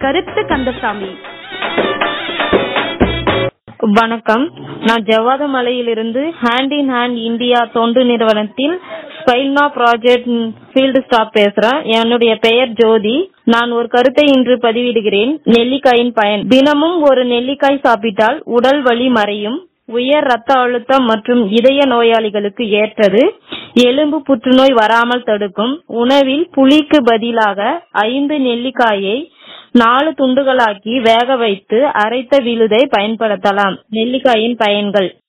கருத்து கந்தசாமி வணக்கம் நான் ஜவ்வாதமலையிலிருந்து ஹேண்ட் இன் ஹேண்ட் இந்தியா தொண்டு நிறுவனத்தில் ஸ்பைல்னா ப்ராஜெக்ட் ஃபீல்டு ஸ்டாஃப் பேசுறேன் என்னுடைய பெயர் ஜோதி நான் ஒரு கருத்தை இன்று பதிவிடுகிறேன் நெல்லிக்காயின் பயன் தினமும் ஒரு நெல்லிக்காய் சாப்பிட்டால் உடல் வலி மறையும் உயர் ரத்த அழுத்தம் மற்றும் இதய நோயாளிகளுக்கு ஏற்றது எலும்பு புற்றுநோய் வராமல் தடுக்கும் உணவில் புளிக்கு பதிலாக ஐந்து நெல்லிக்காயை நாலு துண்டுகளாக்கி வேக வைத்து அரைத்த விழுதை பயன்படுத்தலாம் நெல்லிக்காயின் பயன்கள்